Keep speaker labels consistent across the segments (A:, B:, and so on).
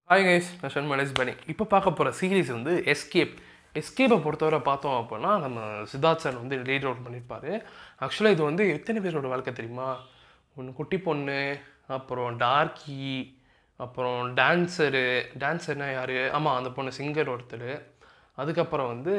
A: hi guys நான் ஷண்மலேஷ் பனி இப்போ பார்க்க போகிற சீரீஸ் வந்து எஸ்கேப் எஸ்கேப்பை பொறுத்தவரை பார்த்தோம் அப்படின்னா நம்ம சித்தார்த் சார் வந்து லீட் அவுட் பண்ணியிருப்பாரு ஆக்சுவலாக இது வந்து எத்தனை பேரோட வாழ்க்கை தெரியுமா ஒன்று குட்டி பொண்ணு அப்புறம் டார்க்கி அப்புறம் டான்ஸரு டான்ஸர்னா யார் ஆமாம் அந்த பொண்ணு சிங்கர் ஒருத்தர் அதுக்கப்புறம் வந்து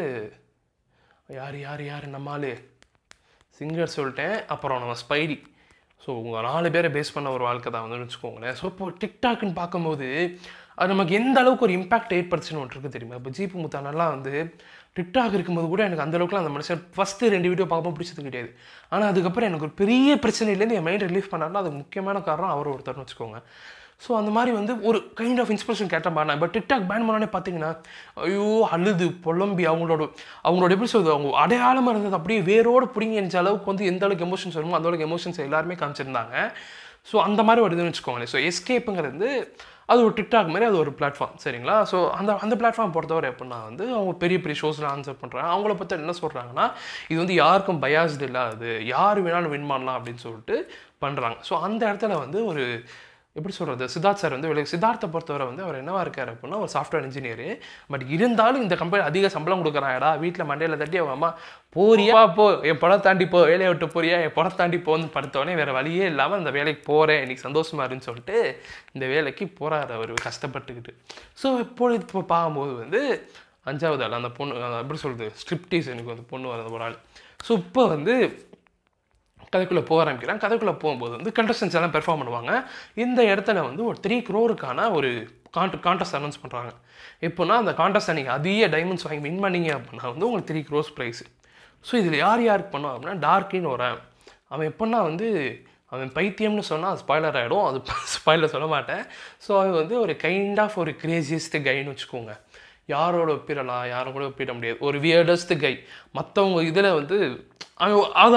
A: யார் யார் யார் நம்மால் சிங்கர் சொல்லிட்டேன் அப்புறம் நம்ம ஸ்பைடி ஸோ உங்கள் நாலு பேரை பேஸ் பண்ண ஒரு வாழ்க்கை தான் வந்து வச்சுக்கோங்களேன் ஸோ இப்போ டிக்டாக்னு பார்க்கும்போது அது நமக்கு எந்த அளவுக்கு ஒரு இம்பாக்ட் ஏற்படுச்சுன்னு ஒன்று இருக்குது தெரியுமா இப்போ ஜீப்பு முத்தானெல்லாம் வந்து டிக்டாக் இருக்கும்போது கூட எனக்கு அந்த அளவுக்குலாம் அந்த மனுஷன் ஃபஸ்ட்டு ரெண்டு வீடியோ பார்க்கும்போது பிடிச்சது கிடையாது ஆனால் அதுக்கப்புறம் எனக்கு ஒரு பெரிய பிரச்சனையிலேருந்து என் மைண்ட் ரிலீஃப் பண்ணாருன்னா அது முக்கியமான காரணம் அவர் ஒருத்தர்னு வச்சுக்கோங்க ஸோ அந்த மாதிரி வந்து ஒரு கைண்ட் ஆஃப் இன்ஸ்பிரேஷன் கேட்ட பாருங்க பட் டிக்டாக் பேன் பண்ணோடனே பார்த்தீங்கன்னா ஐயோ அழுது புலம்பி அவங்களோட அவங்களோட எப்படி சொல்றது அவங்க அடையாளமாக இருந்தது அப்படியே வேரோடு பிடிங்கி எந்த அளவுக்கு வந்து எந்த அளவுக்கு எமோஷன்ஸ் வருமோ அந்த அளவுக்கு எமோஷன்ஸ் எல்லாருமே காமிச்சிருந்தாங்க ஸோ அந்த மாதிரி ஒரு இதுன்னு வச்சுக்கோங்களேன் ஸோ எஸ்கேப்புங்கிறது வந்து அது ஒரு டிக்டாக் மாதிரி அது ஒரு பிளாட்ஃபார்ம் சரிங்களா ஸோ அந்த அந்த பிளாட்ஃபார்ம் பொறுத்தவரை எப்படின்னா வந்து அவங்க பெரிய பெரிய ஷோஸில் ஆன்சர் பண்ணுறாங்க அவங்கள பற்றி என்ன சொல்கிறாங்கன்னா இது வந்து யாருக்கும் பயாஸ்டு இல்லாது யார் வேணாலும் வின் பண்ணலாம் அப்படின்னு சொல்லிட்டு பண்ணுறாங்க ஸோ அந்த இடத்துல வந்து ஒரு எப்படி சொல்கிறது சித்தார்த் சார் வந்து வெளியே சித்தார்த்தை பொறுத்தவரை வந்து அவர் என்னவா இருக்கார் அப்படின்னா ஒரு சாஃப்ட்வேர் இன்ஜினியர் பட் இருந்தாலும் இந்த கம்பெனி அதிக சம்பளம் கொடுக்குறாடா வீட்டில் மண்டையில் தட்டி அவங்க அம்மா போறியா போ என் படம் தாண்டி போ வேலையை விட்டு போறியா என் படம் தாண்டி போன்னு படுத்தோடனே வேறு வழியே இல்லாமல் அந்த வேலைக்கு போகிறேன் இன்னைக்கு சந்தோஷமா இருன்னு சொல்லிட்டு இந்த வேலைக்கு போகிறாரு அவர் கஷ்டப்பட்டுக்கிட்டு ஸோ இப்போ இப்போ பார்க்கும்போது வந்து அஞ்சாவது ஆள் அந்த பொண்ணு அந்த எப்படி சொல்கிறது ஸ்ட்ரிப்டீஸ் எனக்கு வந்து பொண்ணு வரது ஒரு ஆள் ஸோ இப்போ வந்து கதைக்குள்ளே போக ஆரம்பிக்கிறாங்க கதைக்குள்ளே போகும்போது வந்து கண்டஸ்டன்ஸ் எல்லாம் பெர்ஃபார்ம் பண்ணுவாங்க இந்த இடத்துல வந்து ஒரு த்ரீ க்ரோருக்கான ஒரு கான்ட் கான்டெஸ்ட் அனௌன்ஸ் பண்ணுறாங்க எப்போனா அந்த கான்டெஸ்ட் நீங்கள் அதிக டைமண்ட்ஸ் வாங்கி வின் பண்ணீங்க அப்படின்னா வந்து உங்களுக்கு த்ரீ க்ரோஸ் ப்ரைஸ் ஸோ இதில் யார் யாருக்கு பண்ணுவாங்க அப்படின்னா டார்க்கின்னு ஒரு அவன் எப்படின்னா வந்து அவன் பைத்தியம்னு சொன்னால் அது ஸ்பாய்லர் ஆகிடும் அது ஸ்பாய்லர் சொல்ல மாட்டேன் ஸோ அவன் வந்து ஒரு கைண்ட் ஆஃப் ஒரு கிரேசியஸ்ட் கைன்னு வச்சுக்கோங்க யாரோட ஒப்பிடலாம் யாரும் கூட ஒப்பிட முடியாது ஒரு வியர்டஸ்ட் கை மற்றவங்க இதில் வந்து அவன் அது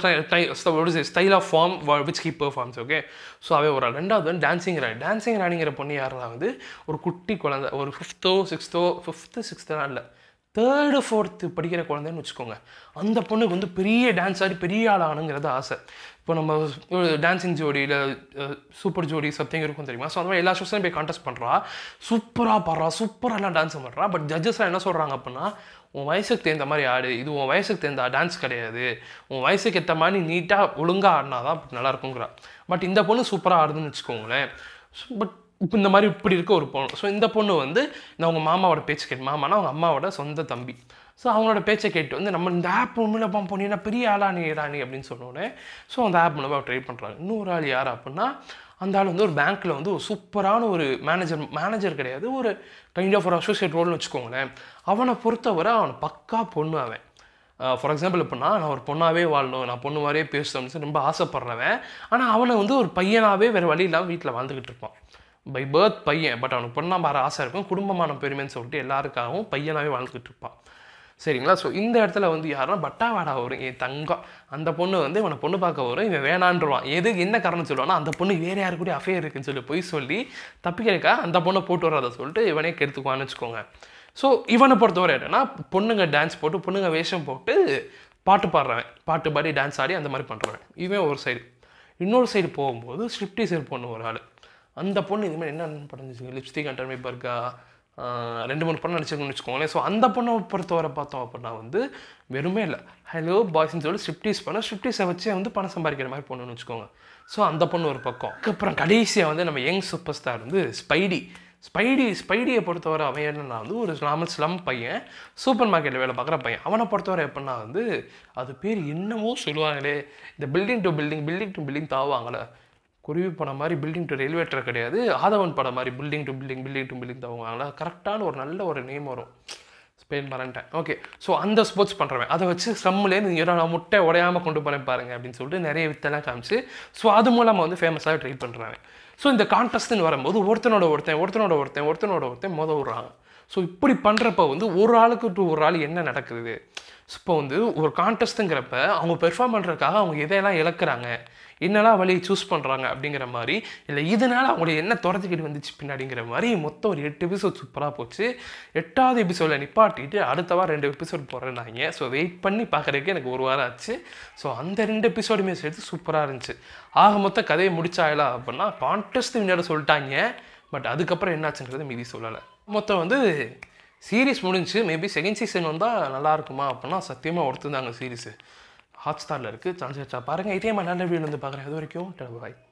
A: அவனோட style of form which he performs okay so அவன் ஒரு ரெண்டாவது வந்து டான்சிங் ராணி டான்சிங் ராணிங்கிற பொண்ணு யாருன்னா வந்து ஒரு குட்டி குழந்தை ஒரு ஃபிஃப்த்தோ சிக்ஸ்த்தோ ஃபிஃப்த்து சிக்ஸ்த்தெல்லாம் இல்லை தேர்டு ஃபோர்த்து படிக்கிற குழந்தைன்னு வச்சுக்கோங்க அந்த பொண்ணுக்கு வந்து பெரிய டான்ஸ் ஆடி பெரிய ஆள் ஆகணுங்கிறது ஆசை இப்போ நம்ம டான்சிங் ஜோடியில் சூப்பர் ஜோடி சப்திங் இருக்கும் தெரியுமா ஸோ அந்த மாதிரி எல்லா ஷோஸ்லையும் போய் கான்டெஸ்ட் பண்ணுறா சூப்பராக பாடுறா சூப்பராகலாம் டான்ஸ் பண்ணுறா பட் ஜட்ஜஸ்லாம் என்ன சொல்கிறாங்க அப்படின்னா உன் வயசுக்கு தகுந்த மாதிரி ஆடு இது உன் வயசுக்கு தகுந்த டான்ஸ் கிடையாது உன் வயசுக்கு ஏற்ற மாதிரி நீட்டாக ஒழுங்காக ஆடினா தான் நல்லா இருக்குங்கிறா பட் இந்த பொண்ணு சூப்பராக ஆடுதுன்னு வச்சுக்கோங்களேன் பட் இப்போ இந்த மாதிரி இப்படி இருக்க ஒரு பொண்ணு ஸோ இந்த பொண்ணு வந்து நான் அவங்க மாமாவோட பேச்சு கேட்டு மாமானா அவங்க அம்மாவோட சொந்த தம்பி ஸோ அவங்களோட பேச்சை கேட்டு வந்து நம்ம இந்த ஆப் மூலமாக போனீங்கன்னா பெரிய ஆளா நீ நீ அப்படின்னு சொன்னோடனே ஸோ அந்த ஆப் மூலமாக ட்ரை பண்ணுறாங்க இன்னொரு ஆள் யார் அப்படின்னா அந்த ஆள் வந்து ஒரு பேங்க்கில் வந்து ஒரு சூப்பரான ஒரு மேனேஜர் மேனேஜர் கிடையாது ஒரு கைண்ட் ஆஃப் ஒரு அசோசியேட் ரோல்னு வச்சுக்கோங்களேன் அவனை பொறுத்தவரை அவனை பக்கா பொண்ணு அவன் ஃபார் எக்ஸாம்பிள் எப்படின்னா நான் ஒரு பொண்ணாகவே வாழணும் நான் பொண்ணு மாதிரியே பேசணும்னு ரொம்ப ஆசைப்பட்றவன் ஆனால் அவனை வந்து ஒரு பையனாகவே வேறு வழி இல்லாமல் வீட்டில் வாழ்ந்துக்கிட்டு இருப்பான் பை பேர்த் பையன் பட் அவனுக்கு பொண்ணா மாற ஆசை இருக்கும் குடும்பமான பெருமைன்னு சொல்லிட்டு எல்லாருக்காகவும் பையனாகவே வாழ்ந்துக்கிட்டு இருப்பான் சரிங்களா ஸோ இந்த இடத்துல வந்து யாருன்னா பட்டாவாடா வரும் என் தங்கம் அந்த பொண்ணு வந்து இவனை பொண்ணு பார்க்க வரும் இவன் வேணான்றான் எது என்ன காரணம் சொல்லுவானா அந்த பொண்ணு வேறு யாரு கூட அஃபேர் இருக்குன்னு சொல்லி போய் சொல்லி தப்பிக்கிறக்கா அந்த பொண்ணை போட்டு வராத சொல்லிட்டு இவனே கெடுத்துக்குவான்னு வச்சுக்கோங்க ஸோ இவனை பொறுத்தவரை என்னன்னா பொண்ணுங்க டான்ஸ் போட்டு பொண்ணுங்க வேஷம் போட்டு பாட்டு பாடுறவன் பாட்டு பாடி டான்ஸ் ஆடி அந்த மாதிரி பண்ணுறவன் இவன் ஒரு சைடு இன்னொரு சைடு போகும்போது ஸ்ட்ரிப்டீசர் பொண்ணு ஒரு ஆள் அந்த பொண்ணு இது மாதிரி என்ன படம் லிப்ஸ்டிக் அண்டர்மே பர்கா ரெண்டு மூணு படம் நடிச்சிருக்கோம்னு வச்சுக்கோங்களேன் ஸோ அந்த பொண்ணை பொறுத்தவரை பார்த்தோம் அப்படின்னா வந்து வெறுமே இல்லை ஹலோ பாய்ஸ்னு சொல்லி ஸ்விஃப்டிஸ் பண்ண ஸ்விஃப்டிஸை வச்சே வந்து பணம் சம்பாதிக்கிற மாதிரி பொண்ணுன்னு வச்சுக்கோங்க ஸோ அந்த பொண்ணு ஒரு பக்கம் அதுக்கப்புறம் கடைசியாக வந்து நம்ம யங் சூப்பர் ஸ்டார் வந்து ஸ்பைடி ஸ்பைடி ஸ்பைடியை பொறுத்தவரை அவன் என்னன்னா வந்து ஒரு நார்மல் ஸ்லம் பையன் சூப்பர் மார்க்கெட்டில் வேலை பார்க்குற பையன் அவனை பொறுத்தவரை எப்படின்னா வந்து அது பேர் என்னமோ சொல்லுவாங்களே இந்த building to building building to building தாவாங்களே குருவி படம் மாதிரி பில்டிங் டு ரயில்வேட்டர் கிடையாது ஆதவன் படம் மாதிரி building to building building to building தவாங்களா கரெக்டான ஒரு நல்ல ஒரு நேம் வரும் ஸ்பெயின் மறந்துட்டேன் ஓகே ஸோ அந்த ஸ்போர்ட்ஸ் பண்ணுறவன் அதை வச்சு ஸ்லம்லேருந்து நீங்கள் நான் முட்டை உடையாமல் கொண்டு போகிறேன் பாருங்க அப்படின்னு சொல்லிட்டு நிறைய வித்தெல்லாம் காமிச்சு ஸோ அது மூலமாக வந்து ஃபேமஸாக ட்ரை பண்ணுறாங்க ஸோ இந்த கான்டெஸ்ட்னு வரும்போது ஒருத்தனோட ஒருத்தன் ஒருத்தனோட ஒருத்தன் ஒருத்தனோட ஒருத்தன் மொதல் விட்றாங்க ஸோ இப்படி பண்ணுறப்ப வந்து ஒரு ஆளுக்கு டு ஒரு ஆள் என்ன நடக்குது இப்போ வந்து ஒரு கான்டெஸ்ட்டுங்கிறப்ப அவங்க பெர்ஃபார்ம் பண்ணுறதுக்காக அவங்க எதையெல்லாம் இழக்கிறாங்க என்னெல்லாம் வழியை சூஸ் பண்ணுறாங்க அப்படிங்கிற மாதிரி இல்லை இதனால் அவங்களை என்ன துரத்துக்கிட்டு வந்துச்சு பின்னாடிங்கிற மாதிரி மொத்தம் ஒரு எட்டு எபிசோட் சூப்பராக போச்சு எட்டாவது எபிசோடில் நிப்பாட்டிட்டு அடுத்த வாரம் ரெண்டு எபிசோட் போடுறேன்னாங்க ஸோ வெயிட் பண்ணி பார்க்குறதுக்கு எனக்கு ஒரு வாரம் ஆச்சு ஸோ அந்த ரெண்டு எபிசோடுமே சேர்த்து சூப்பராக இருந்துச்சு ஆக மொத்த கதையை முடிச்சாயலா அப்படின்னா கான்டெஸ்ட் விளையாட சொல்லிட்டாங்க பட் அதுக்கப்புறம் என்னாச்சுன்றது மீதி சொல்லலை மொத்தம் வந்து சீரிஸ் முடிஞ்சு மேபி செகண்ட் சீசன் வந்தால் நல்லா இருக்குமா அப்படின்னா சத்தியமாக ஒருத்தர் தாங்க சீரிஸு ஹாட் ஸ்டாரில் இருக்குது சான்ஸ் வச்சா பாருங்கள் இதே மாதிரி நல்ல வீடியோ வந்து பார்க்குறேன் அது வரைக்கும் பாய்